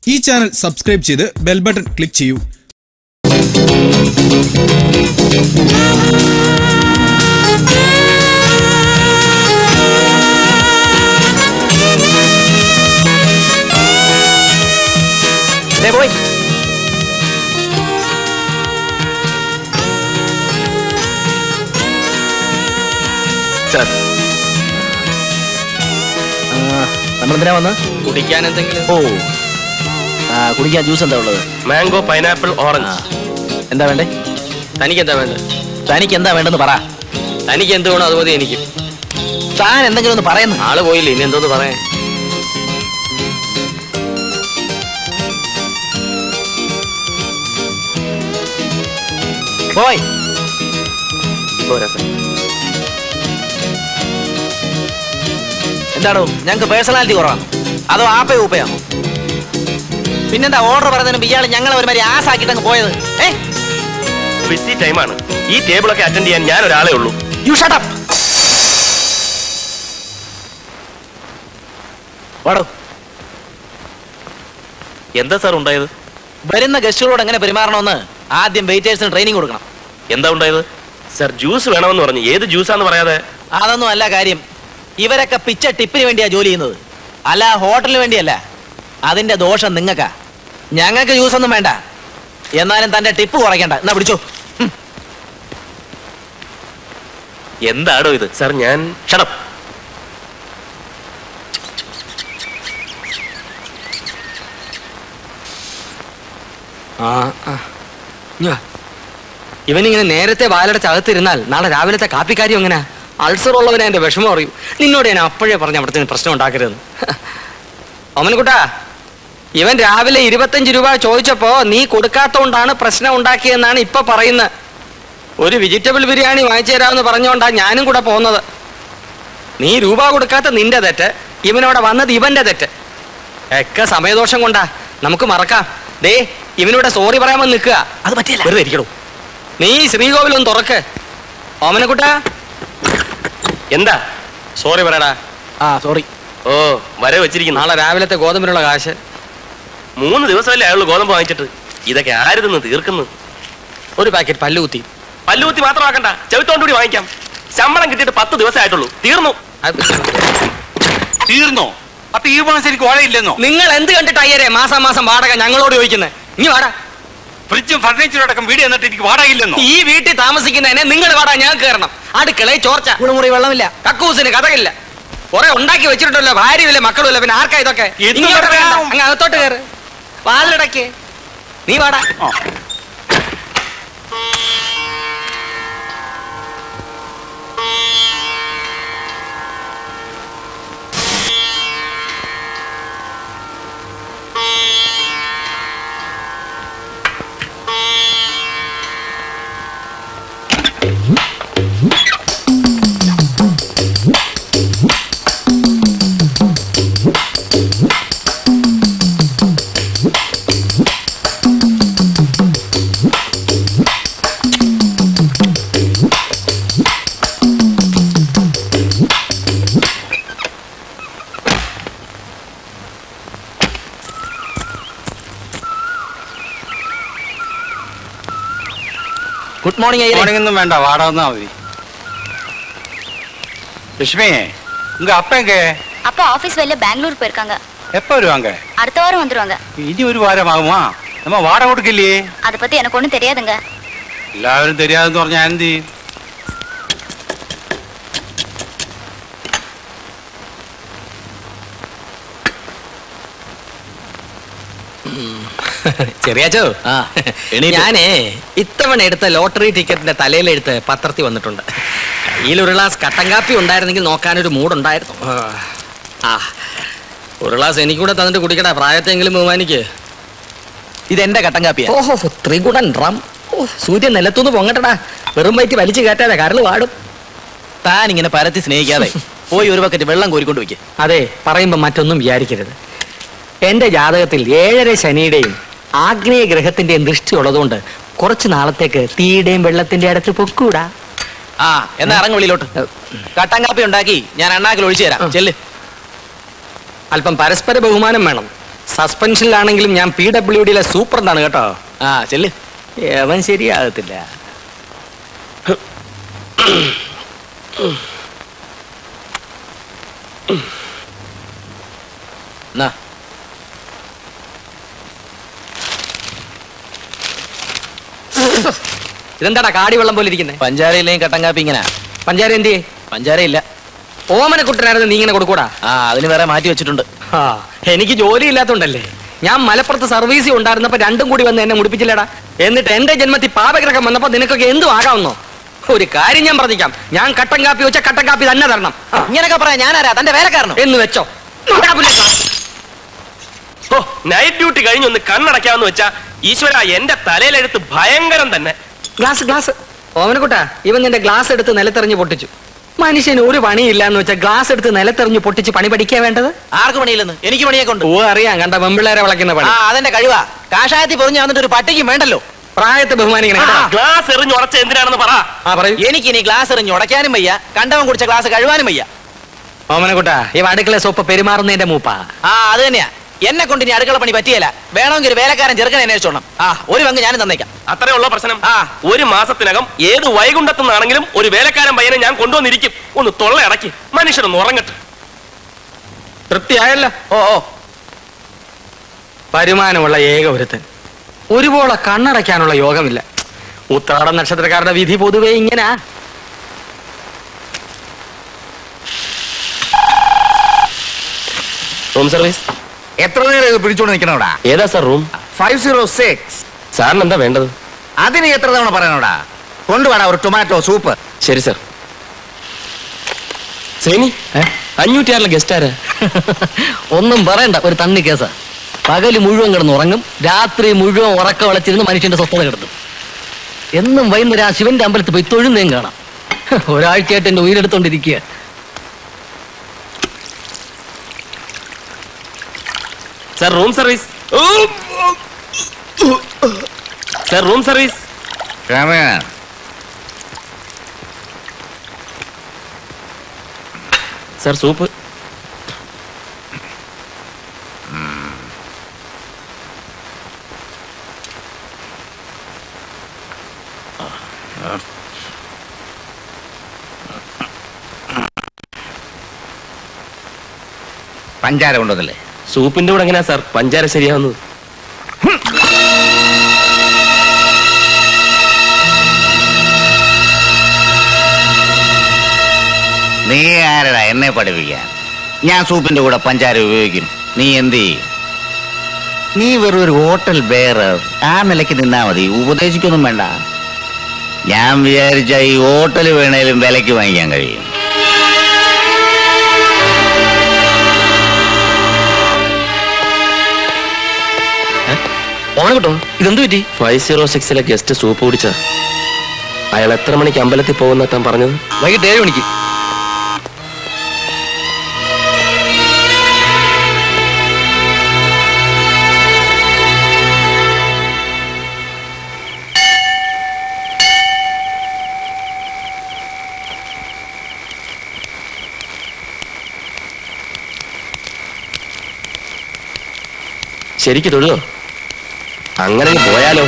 ഈ channel subscribe ചെയ്ത് bell button click ചെയ്യൂ ദേ പോയി സാർ നമ്മളെന്തിനാ വന്ന് കുടിക്കാൻ എന്തെങ്കിലും ഓ ആ കുടിക്കാൻ ജ്യൂസ് എന്താ ഉള്ളത് മാംഗോ പൈനാപ്പിൾ ആ, ഓറഞ്ച് എന്താ വേണ്ടേ തനിക്ക് എന്താ വേണ്ടത് തനിക്ക് എന്താ വേണ്ടെന്ന് പറ തനിക്ക് എന്ത് വേണോ അത് മതി എനിക്ക് താൻ എന്തെങ്കിലും ഒന്ന് പറയുന്നു ആള് പോയില്ലേ ഇനി എന്തോന്ന് പറയാൻ പോയി പോരാ സാർ എന്താണോ ഞങ്ങൾക്ക് പേഴ്സണാലിറ്റി കുറവാണ് അതോ ആപ്പേ ഊപ്പയാണോ പിന്നെന്താ ഓർഡർ പറയുന്നതിന് ഇയാൾ ഞങ്ങളെ ഒരു മാതിരി ആസാക്കിട്ട് അങ്ങ് പോയത് ഏ ബിസി ടൈമാണ് ഈ ടേബിളൊക്കെ അറ്റൻഡ് ചെയ്യാൻ ഞാൻ ഒരാളെ ഉള്ളൂ യു ഷട്ട് അപ്പ് വാടോ എന്താ സാർ ഉണ്ടായത് വരുന്ന ഗസ്റ്റുകളോട് എങ്ങനെ പെരുമാറണമെന്ന് ആദ്യം വെയിറ്റേഴ്സിന് ട്രെയിനിങ് കൊടുക്കണം എന്താ ഉണ്ടായത് സാർ ജ്യൂസ് വേണമെന്ന് പറഞ്ഞു ഏത് ജ്യൂസാന്ന് പറയാതെ അതൊന്നും അല്ല കാര്യം ഇവരൊക്കെ പിച്ച ടിപ്പിന് വേണ്ടിയാ ജോലി ചെയ്യുന്നത് അല്ല ഹോട്ടലിന് വേണ്ടിയല്ല അതിന്റെ ദോഷം നിങ്ങൾക്കാ ഞങ്ങൾക്ക് ജ്യൂസ് ഒന്നും വേണ്ട എന്നാലും തന്റെ ടിപ്പ് കുറയ്ക്കണ്ട എന്നാ പിടിച്ചോ ഉം. എന്താടോ ഇത് സാർ ഞാൻ ഷടപ്പ് ആ ആ. ഞാ. ഇവനിങ്ങനെ നേരത്തെ വാലടച്ച് അകത്തിരുന്നാൽ നാളെ രാവിലത്തെ കാപ്പിക്കാര്യം എങ്ങനെ അൾസർ ഉള്ളവനെ എന്റെ വിഷമം അറിയും നിന്നോട് ഞാൻ അപ്പോഴേ പറഞ്ഞ അവിടുത്തെ പ്രശ്നം ഉണ്ടാക്കരുതെന്ന് ഓമനക്കുട്ടാ ഇവൻ രാവിലെ ഇരുപത്തഞ്ച് രൂപ ചോദിച്ചപ്പോ നീ കൊടുക്കാത്തോണ്ടാണ് പ്രശ്നം ഉണ്ടാക്കിയെന്നാണ് ഇപ്പൊ പറയുന്നത് ഒരു വെജിറ്റബിൾ ബിരിയാണി വാങ്ങിച്ചു തരാമെന്ന് പറഞ്ഞോണ്ടാ ഞാനും കൂടെ പോകുന്നത് നീ രൂപ കൊടുക്കാത്ത നിന്റെ തെറ്റ് ഇവനോടെ വന്നത് ഇവന്റെ തെറ്റ് ഒക്കെ സമയദോഷം കൊണ്ടാ നമുക്ക് മറക്കാം ദേ ഇവനോട് സോറി പറയാമെന്ന് നിൽക്കുക അത് പറ്റില്ല വെറുതെ ഇരിക്കണു നീ ശ്രീകോവിൽ ഒന്ന് തുറക്ക് ഓമനക്കുട്ട എന്താ സോറി പറയടാ ആ സോറി ഓ വരെ വെച്ചിരിക്കുന്നു നാളെ രാവിലത്തെ ഗോതമ്പിനുള്ള കാശ് മൂന്ന് ദിവസമല്ലേ അയാൾ ഗോതമ്പ് വാങ്ങിച്ചിട്ട് ഇതൊക്കെ ആര് തിന്ന് തീർക്കുന്നു ഒരു പാക്കറ്റ് പല്ലുകുത്തി പല്ലുകുത്തി മാത്രമാക്കണ്ട ചെവിത്തോണ്ട് കൂടി വാങ്ങിക്കാം ശമ്പളം കിട്ടിയിട്ട് പത്ത് ദിവസമേ ആയിട്ടുള്ളൂ തീർന്നു അത് തീർന്നോ അപ്പൊ ഈ മാസം എനിക്ക് വാഴയില്ലെന്നോ നിങ്ങൾ എന്ത് കണ്ടിട്ട് അയ്യരെ മാസം മാസം വാടക ഞങ്ങളോട് ചോദിക്കുന്നത് ഇനി വാടാ ഫ്രിഡ്ജും ഫർണിച്ചറും അടക്കം വീട് എന്നിട്ട് എനിക്ക് വാടകയില്ലെന്നോ ഈ വീട്ടിൽ താമസിക്കുന്നതിനെ നിങ്ങൾ വാടാ ഞാൻ കയറണം അടുക്കളയിൽ ചോർച്ച കുളിമുറി വെള്ളമില്ല കക്കൂസിന് കഥകില്ല കുറെ ഉണ്ടാക്കി വെച്ചിട്ടുണ്ടല്ലോ ഭാര്യയില്ല മക്കളുമില്ല പിന്നെ ആർക്കാ ഇതൊക്കെ എന്ത് ഇങ്ങോട്ട് പറയാം? വേണ്ട. അങ്ങ് അകത്തോട്ട് കയറ് വാതിലടക്ക് നീ വാടാ ആ. ഗുഡ് മോർണിംഗ് അയ്യരെ മോർണിംഗ് ഒന്നും വേണ്ട വാടക തന്നാ മതി லட்சுமி உங்க அப்பா எங்க அப்பா ஆபீஸ் வெளில பெங்களூர் போயிருக்காங்க எப்ப வருவாங்க அடுத்த வாரம் வந்துருவாங்க இனி ஒரு வாரம் ஆகுமா நம்ம வாடகை கொடுக்கலையே அதை பத்தி எனக்கு ஒண்ணும் தெரியாதுங்க എല്ലാവരും தெரியாதுன்னு പറഞ്ഞാ എന്ത് ചെയ്യും? ചെറിയാച്ചോ ആ, എണീറ്റ്. ഞാനേ ഇത്തവണ എടുത്ത ലോട്ടറി ടിക്കറ്റിന്റെ തലയിലെടുത്ത് പത്രത്തിൽ വന്നിട്ടുണ്ട് കയ്യിൽ ഒരു ഗ്ലാസ് കട്ടൻ കാപ്പി ഉണ്ടായിരുന്നെങ്കിൽ നോക്കാനൊരു മൂടുണ്ടായിരുന്നു ആ ഒരു ഗ്ലാസ് എനിക്കൂടെ തന്നിട്ട് കുടിക്കടാ പ്രായത്തെങ്കിലും ബഹുമാനിക്ക് ഇതെന്റെ കട്ടൻ കാപ്പിയാ ഓഹോ ത്രികുടൻ ഡ്രം ഓ സൂര്യൻ നിലത്തുനിന്ന് പൊങ്ങട്ടടാ വെറും വയറ്റി വലിച്ചു കയറ്റാതെ കരള് വാടും താൻ ഇങ്ങനെ പരത്തി സ്നേഹിക്കാതെ പോയി ഒരു ബക്കറ്റ് വെള്ളം കോരിക്കൊണ്ട് വെക്ക് അതെ പറയുമ്പോ മറ്റൊന്നും വിചാരിക്കരുത് എന്റെ ജാതകത്തിൽ ഏഴര ശനിയുടെയും ആഗ്നേയ ഗ്രഹത്തിന്റെയും ദൃഷ്ടി ഉള്ളതുകൊണ്ട് കുറച്ച് നാളത്തേക്ക് തീയുടെയും വെള്ളത്തിന്റെ അടുത്ത് പൊക്കൂടാ ആ എന്നാ ഇറങ്ങ് വെളിയിലോട്ട് കട്ടൻ കാപ്പി ഉണ്ടാക്കി ഞാൻ അണ്ണാക്കിൽ ഒഴിച്ചു തരാം ചെല്ല് അല്പം പരസ്പര ബഹുമാനം വേണം സസ്പെൻഷനിലാണെങ്കിലും ഞാൻ പി ഡബ്ല്യു ഡിയിലെ സൂപ്പർ എന്നാണ് കേട്ടോ ആ ചെല്ല് അവൻ ശരിയാകത്തില്ല എന്നാ ഇതെന്താടാ കാടി വെള്ളം പോലെ ഇരിക്കുന്നത് പഞ്ചാരയിലെയും കട്ടൻ കാപ്പി ഇങ്ങനെ പഞ്ചാര എന്തിയെ പഞ്ചാര ഇല്ല ഓമന കുട്ടനായിരുന്നു നീ ഇങ്ങനെ കൊടുക്കൂടാ ആ അതിന് വേറെ മാറ്റി വെച്ചിട്ടുണ്ട് ആ എനിക്ക് ജോലി ഇല്ലാത്തോണ്ടല്ലേ ഞാൻ മലപ്പുറത്ത് സർവീസിൽ ഉണ്ടായിരുന്നപ്പോ രണ്ടും കൂടി വന്ന് എന്നെ മുടിപ്പിച്ചില്ലടാ എന്നിട്ട് എന്റെ ജന്മത്തിൽ പാപഗ്രഹം വന്നപ്പോ നിനക്കൊക്കെ എന്തും ആകാമെന്നോ ഒരു കാര്യം ഞാൻ പറഞ്ഞിക്കാം ഞാൻ കട്ടൻ കാപ്പി വെച്ച കട്ടൻ കാപ്പി തന്നെ തരണം ആ, ഇങ്ങനൊക്കെ പറയാം ഞാനാരാ തന്റെ വേലക്കാരനോ എന്ന് വെച്ചോ ഓ നൈറ്റ് ഡ്യൂട്ടി കഴിഞ്ഞൊന്ന് കണ്ണടക്കാന്ന് വെച്ചാ ഈശ്വര എന്റെ തലയിലെടുത്ത് ഭയങ്കരം തന്നെ ഗ്ലാസ് ഗ്ലാസ് ഓമനക്കുട്ടാ ഇവൻ നിന്റെ ഗ്ലാസ് എടുത്ത് നിലത്തെറിഞ്ഞ് പൊട്ടിച്ചു മനുഷ്യന് ഒരു പണിയില്ല എന്ന് വെച്ചാൽ ഗ്ലാസ് എടുത്ത് നിലത്തെറിഞ്ഞ് പൊട്ടിച്ച് പണി പഠിക്കാ വേണ്ടത് ആർക്ക് പണിയില്ലെന്ന് എനിക്ക് പണിയൊക്കെ ഉണ്ട് ഓ അറിയാം കണ്ട വെമ്പിള്ളേരെ വിളക്കുന്ന ആ പണി അതെന്റെ കഴിവാ കാഷായത്തിൽ പൊറിഞ്ഞ് വന്നിട്ട് ഒരു പട്ടിക്കും വേണ്ടല്ലോ പ്രായത്തെ ബഹുമാനിക്കണം കേട്ടോ. ഗ്ലാസ് എറിഞ്ഞ് ഉറച്ച എന്തിനാണെന്ന് പറ ആ പറയൂ എനിക്ക് ഇനി ഗ്ലാസ് എറിഞ്ഞ് ഉടയ്ക്കാനും വയ്യ കണ്ടവൻ കുടിച്ച ഗ്ലാസ് കഴുവാനും വയ്യ ഓമനക്കുട്ടാ ഇവ അടുക്കള സോപ്പ് പെരുമാറുന്നതിന്റെ മൂപ്പാ ആ അത് തന്നെയാ എന്നെ കൊണ്ട് ഇനി അടുക്കള പണി പറ്റിയല്ല വേണമെങ്കിൽ ഒരു വേലക്കാരൻ ചെറുക്കനെ അന്വേഷിച്ചോണം ആ ഒരു പങ്ക് ഞാനും തന്നേക്കാം അത്രേ ഉള്ള പ്രശ്നം ആ. ഒരു മാസത്തിനകം ഏത് വൈകുണ്ഠത്തുനിന്നാണെങ്കിലും ഒരു വേലക്കാരൻ പയ്യനെ ഞാൻ കൊണ്ടുവന്നിരിക്കും ഒന്ന് തൊള്ള അടക്കി മനുഷ്യനൊന്ന് ഉറങ്ങട്ടെ തൃപ്തിയായല്ലോ ഓ ഓ വരുമാനമുള്ള ഏക ഒരുത്തൻ ഒരുപോലെ കണ്ണടയ്ക്കാനുള്ള യോഗമില്ല ഉത്രാട നക്ഷത്രക്കാരുടെ വിധി പൊതുവെ ഇങ്ങനെ റൂം സർവീസ് എത്ര നേരം ഇത് പിടിച്ചോണ്ട് നിൽക്കണോടാ ഏതാ sir room five zero six സാറിന് എന്താ വേണ്ടത് അതിന് എത്ര തവണ പറയണോടാ കൊണ്ടുപോടാ ഒരു ടൊമാറ്റോ സൂപ്പ് ശരി സാർ സേനി അഞ്ഞൂറ്റി ആറിലെ ഗസ്റ്റ് ആരാ ഒന്നും പറയണ്ട ഒരു തണ്ണി കേസാ പകല് മുഴുവൻ കിടന്ന് ഉറങ്ങും രാത്രി മുഴുവൻ ഉറക്കം വളച്ചിരുന്ന് മനുഷ്യന്റെ സ്വസ്ഥത കിടത്തും എന്നും വൈകുന്നേരം ആ ശിവന്റെ അമ്പലത്തിൽ പോയി തൊഴുന്നേം കാണാം ഒരാഴ്ചയായിട്ട് എന്റെ ഉയരെടുത്തോണ്ടിരിക്കുക sir room service sir room service sir soup പഞ്ചാര കൊണ്ടുവന്നല്ലേ സൂപ്പിന്റെ കൂടെ എങ്ങനെയാ സാർ പഞ്ചാര ശരിയാവുന്നത് നീ ആരടാ എന്നെ പഠിപ്പിക്കാൻ ഞാൻ സൂപ്പിന്റെ കൂടെ പഞ്ചാര ഉപയോഗിക്കും നീ എന്ത് ചെയ്യും നീ വെറും ഒരു ഹോട്ടൽ ബേറർ ആ നിലയ്ക്ക് നിന്നാ മതി ഉപദേശിക്കൊന്നും വേണ്ട ഞാൻ വിചാരിച്ച ഈ ഹോട്ടൽ വേണേലും വിലയ്ക്ക് വാങ്ങിക്കാൻ കഴിയും ഓണം കിട്ടോ ഇതെന്ത് പറ്റി ഫൈവ് സീറോ സിക്സിലെ ഗസ്റ്റ് സൂപ്പ് കുടിച്ച അയാൾ എത്ര മണിക്ക് അമ്പലത്തിൽ പോകുന്ന താൻ പറഞ്ഞത് വൈകിട്ട് ഏഴ് മണിക്ക് ശരിക്ക് തൊഴുതോ അങ്ങനെ അങ്ങ് പോയാലോ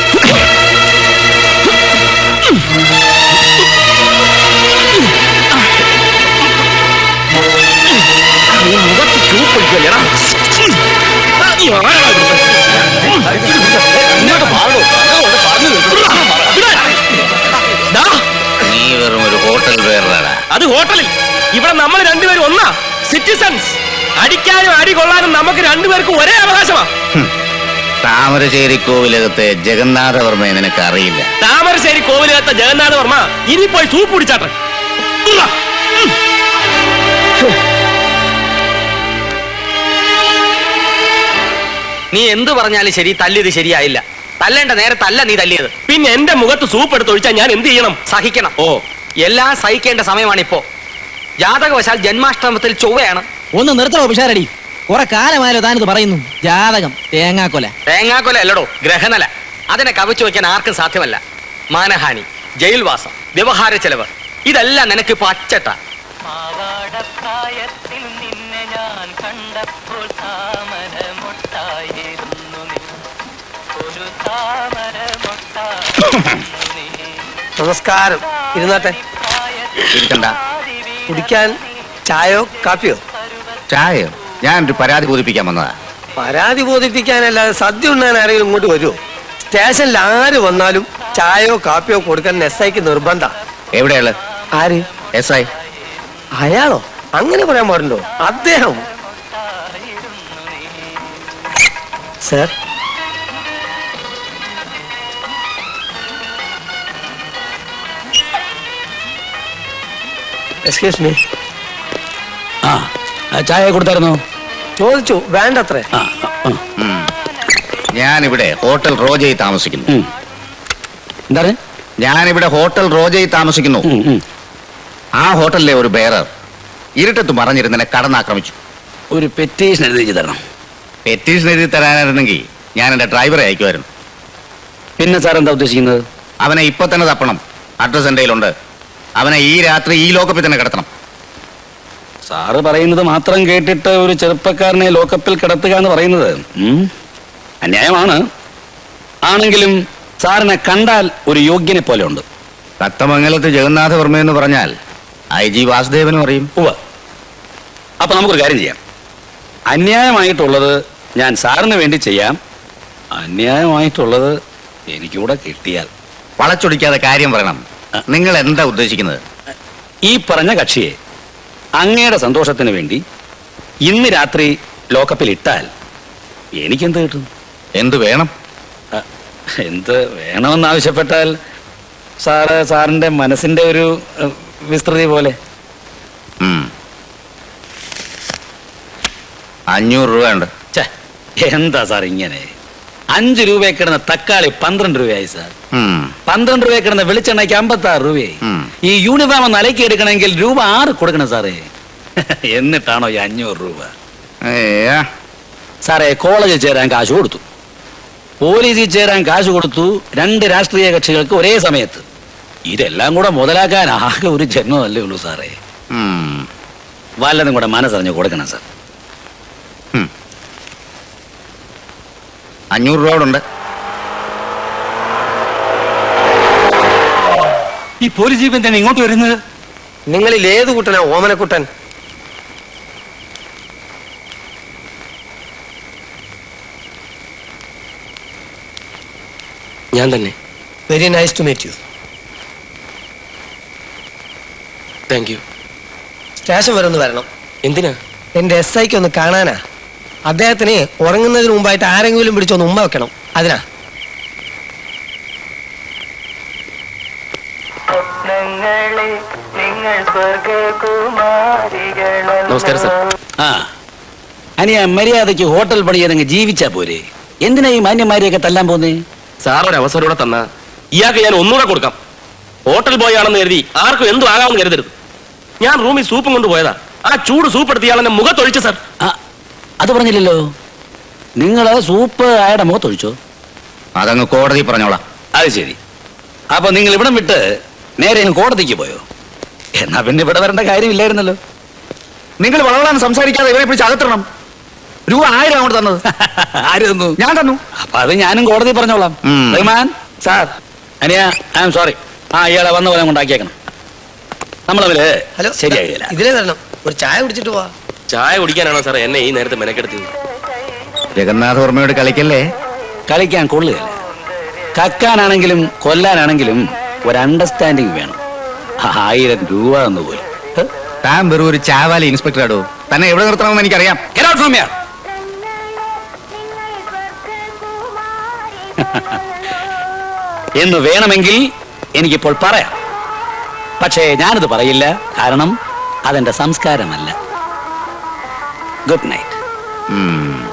നീ മുഖത്ത് ചൂപ്പൊഴിക്കല്ലേടാ നീ ആരാടാ ഇവിടുത്തെ? ഇങ്ങോട്ട് മാറണോ? അങ്ങോട്ട് പറഞ്ഞു ദാ, നീ വെറും ഒരു ഹോട്ടൽ ബേററാടാ അത് ഹോട്ടലിൽ ഇവിടെ നമ്മൾ രണ്ടുപേരും ഒന്നാ സിറ്റിസൺസ് അടിക്കാനും അടി കൊള്ളാനും നമുക്ക് രണ്ടുപേർക്കും ഒരേ അവകാശമാ താമരശ്ശേരി കോവിലകത്തെ ജഗന്നാഥവർമ്മയെ നിനക്ക് അറിയില്ല താമരശ്ശേരി കോവിലകത്തെ ജഗന്നാഥ വർമ്മ ഇനി പോയി സൂപ്പ് കുടിച്ചാട്ടെ ഉള്ള. നീ എന്ത് പറഞ്ഞാലും ശരി തല്ലിയത് ശരിയായില്ല തല്ലേണ്ട നേരത്തല്ല നീ തല്ലിയത് പിന്നെ എന്റെ മുഖത്ത് സൂപ്പ് എടുത്ത് ഒഴിച്ചാൽ ഞാൻ എന്ത് ചെയ്യണം സഹിക്കണം ഓ എല്ലാം സഹിക്കേണ്ട സമയമാണിപ്പോ ജാതകവശാൽ ജന്മാഷ്ടമത്തിൽ ചൊവ്വയാണ് ഒന്ന് നിർത്തണോ പിഷാരടി കുറെ കാലമായാലോ താനിത് പറയുന്നു ജാതകം തേങ്ങാക്കൊല തേങ്ങാക്കൊല അല്ലടോ ഗ്രഹനല അതിനെ കവച്ചു വയ്ക്കാൻ ആർക്കും സാധ്യമല്ല മാനഹാനി ജയിൽവാസം വ്യവഹാര ചെലവ് ഇതെല്ലാം നിനക്കിപ്പോ അച്ചട്ട കടപ്രായത്തിൽ നിന്നെ ഞാൻ കണ്ടപ്പോൾ താമര മുട്ടായിരുന്നു നീ ഒരു താമര മുട്ടായിരുന്നു നീ നമസ്കാരം ഇരുന്നാട്ടെ ഇരിക്കണ്ട കുടിക്കാൻ ചായയോ കാപ്പിയോ ചായ ഞാനൊരു പരാതി ബോധിപ്പിക്കാൻ വന്നതാ പരാതി ബോധിപ്പിക്കാനല്ലാതെ സദ്യ ഉണ്ണാൻ ആരെങ്കിലും ഇങ്ങോട്ട് വരുമോ സ്റ്റേഷനിൽ ആര് വന്നാലും ചായയോ കാപ്പിയോ കൊടുക്കാൻ എസ് ഐക്ക് നിർബന്ധ എവിടെയുള്ള ആര് എസ് ഐ അയാളോ അങ്ങനെ പറയാൻ പാടുണ്ടോ അദ്ദേഹം സർ എക്സ്ക്യൂസ് മീ ആ ആ, ചായ കൊടുത്തായിരുന്നോ ചോദിച്ചു വേണ്ടത്രേ ആ ആ, ആ. ഞാനിവിടെ ഹോട്ടൽ റോജയിൽ താമസിക്കുന്നു ഉം. എന്താണ് ഞാനിവിടെ ഹോട്ടൽ റോജയിൽ താമസിക്കുന്നു ഉം, ഉം. ആ ഹോട്ടലിലെ ഒരു ബേറർ ഇരുട്ടത്ത് മറഞ്ഞിരുന്നെ കടന്നാക്രമിച്ചു ഒരു പെറ്റീഷൻ എഴുതി തരണം പെറ്റീഷൻ എഴുതി തരാനായിരുന്നെങ്കിൽ ഞാൻ എന്റെ ഡ്രൈവറെ അയക്കുമായിരുന്നു പിന്നെ സാർ എന്താ ഉദ്ദേശിക്കുന്നത് അവനെ ഇപ്പൊ തന്നെ തപ്പണം അഡ്രസ് എൻ്റെ കയ്യിലുണ്ട് അവനെ ഈ രാത്രി ഈ ലോക്കപ്പിൽ തന്നെ കിടത്തണം സാറ് പറയുന്നത് മാത്രം കേട്ടിട്ട് ഒരു ചെറുപ്പക്കാരനെ ലോക്കപ്പിൽ കിടത്തുക എന്ന് പറയുന്നത് ഉം, അന്യായമാണ് ആണെങ്കിലും സാറിനെ കണ്ടാൽ ഒരു യോഗ്യനെ പോലെ ഉണ്ട് തത്തമംഗലത്ത് ജഗന്നാഥ വർമ്മ എന്ന് പറഞ്ഞാൽ ഐ ജി വാസുദേവനും അറിയും ഉവ്വ് അപ്പൊ നമുക്കൊരു കാര്യം ചെയ്യാം അന്യായമായിട്ടുള്ളത് ഞാൻ സാറിന് വേണ്ടി ചെയ്യാം അന്യായമായിട്ടുള്ളത് എനിക്കൂടെ കിട്ടിയാൽ വളച്ചൊടിക്കാതെ കാര്യം പറയണം നിങ്ങൾ എന്താ ഉദ്ദേശിക്കുന്നത് ഈ പറഞ്ഞ കക്ഷിയെ അങ്ങയുടെ സന്തോഷത്തിന് വേണ്ടി ഇന്ന് രാത്രി ലോക്കപ്പിൽ ഇട്ടാൽ എനിക്കെന്ത് കിട്ടും എന്ത് വേണം അ, എന്ത് വേണമെന്ന് ആവശ്യപ്പെട്ടാൽ സാറ് സാറിന്റെ മനസ്സിന്റെ ഒരു അ, വിസ്തൃതി പോലെ ഉം. അഞ്ഞൂറ് രൂപ ഉണ്ട് ഛെ, എന്താ സാർ ഇങ്ങനെ അഞ്ച് രൂപയെ കിടന്ന തക്കാളി പന്ത്രണ്ട് രൂപയായി സാർ ഉം. പന്ത്രണ്ട് രൂപയെ കിടന്ന വെളിച്ചെണ്ണയ്ക്ക് അമ്പത്തി ആറ് രൂപയായി ഉം. ഈ യൂണിഫോം ഒന്ന് അലക്കി എടുക്കണമെങ്കിൽ രൂപ ആറ് കൊടുക്കണം സാറേ എന്നിട്ടാണോ ഈ അഞ്ഞൂറ് രൂപ ഏയ്യാ. സാറേ കോളേജിൽ ചേരാൻ കാശ് കൊടുത്തു പോലീസിൽ ചേരാൻ കാശ് കൊടുത്തു രണ്ട് രാഷ്ട്രീയ കക്ഷികൾക്ക് ഒരേ സമയത്ത് ഇതെല്ലാം കൂടെ മുതലാക്കാൻ ആകെ ഒരു ജന്മമല്ലേ ഉള്ളൂ സാറേ ഉം. വല്ലതും കൂടെ മനസ്സറിഞ്ഞ് കൊടുക്കണം സാർ അഞ്ഞൂറ് രൂപ അവിടെ ഉണ്ട് ഈ പോലീസ് ജീവൻ തന്നെ ഇങ്ങോട്ട് വരുന്നത് നിങ്ങളിൽ ഏത് കുട്ടനാ ഓമനക്കുട്ടൻ ഞാൻ തന്നെ very nice to meet you thank you station വരെ ഒന്ന് വരണം എന്തിനാ എന്റെ എസ് ഐക്ക് ഒന്ന് കാണാനാ അദ്ദേഹത്തിന് ഉറങ്ങുന്നതിന് മുമ്പായിട്ട് ആരെങ്കിലും പിടിച്ചൊന്ന് ഉമ്മ വെക്കണം അതിനാ സ്വപ്നങ്ങളെ നിങ്ങൾ സ്വർഗകുമാരികളെ നമസ്കാരം സർ ആ അനിയ മര്യാദയ്ക്ക് ഹോട്ടൽ പണി ചെയ്തങ്ങ് ജീവിച്ചാ പോരെ എന്തിനാ ഈ മാന്യന്മാരെയൊക്കെ തല്ലാൻ പോന്നേ സാർ ഒരു അവസരം കൂടെ തന്ന ഇയാൾക്ക് ഞാൻ ഒന്നുകൂടെ കൊടുക്കാം ഹോട്ടൽ ബോയ് ആണെന്ന് കരുതി ആർക്കും എന്തും ആകാമെന്ന് കരുതരുത് ഞാൻ റൂമിൽ സൂപ്പും കൊണ്ടുപോയതാ ആ ചൂട് സൂപ്പ് എടുത്ത് ഇയാളെന്നെ മുഖത്തൊഴിച്ചു സാർ ആ അത് പറഞ്ഞില്ലല്ലോ നിങ്ങള് സൂപ്പ് അയാളുടെ മുഖത്തൊഴിച്ചോ അതങ്ങ് കോടതി പറഞ്ഞോളാം അത് ശരി അപ്പൊ നിങ്ങൾ ഇവിടം വിട്ട് നേരെ അങ്ങ് കോടതിക്ക് പോയോ എന്നാ പിന്നെ ഇവിടെ വരേണ്ട കാര്യമില്ലായിരുന്നല്ലോ നിങ്ങൾ വളവളാൻ സംസാരിക്കാതെ ഇവരെ പിടിച്ച് അകത്തിടണം രൂപ ആയിരം അങ്ങോട്ട് തന്നത് ആര് തന്നു ഞാൻ തന്നു അപ്പൊ അത് ഞാനും കോടതി പറഞ്ഞോളാം ഉം. റഹ്മാൻ സാർ അനിയ ഐ എം സോറി ആ ഇയാളെ വന്ന പോലെ കൊണ്ടാക്കിയേക്കണം നമ്മളവര് ഹലോ ശരിയാകില്ല ഇതിലേ തരണം ഒരു ചായ കുടിച്ചിട്ട് പോവാ ചായ കുടിക്കാനാണോ സാറേ എന്നെ ഈ നേരത്തെ മെനക്കെടുത്തത് ജഗന്നാഥ വർമ്മയോട് കളിക്കല്ലേ കളിക്കാൻ കൊള്ളുകയില്ല കക്കാനാണെങ്കിലും കൊല്ലാനാണെങ്കിലും ഒരു അണ്ടർസ്റ്റാൻഡിങ് വേണം ആയിരം രൂപ എന്ന് പോലും ഹ്? താൻ വെറും ഒരു ചാവാലി ഇൻസ്പെക്ടർ ആടോ തന്നെ എവിടെ നിർത്തണമെന്ന് എനിക്കറിയാം Get out from here. എന്ന് വേണമെങ്കിൽ എനിക്കിപ്പോൾ പറയാം പക്ഷേ ഞാനത് പറയില്ല കാരണം അതെന്റെ സംസ്കാരമല്ല ഗുഡ് നൈറ്റ് ഉം.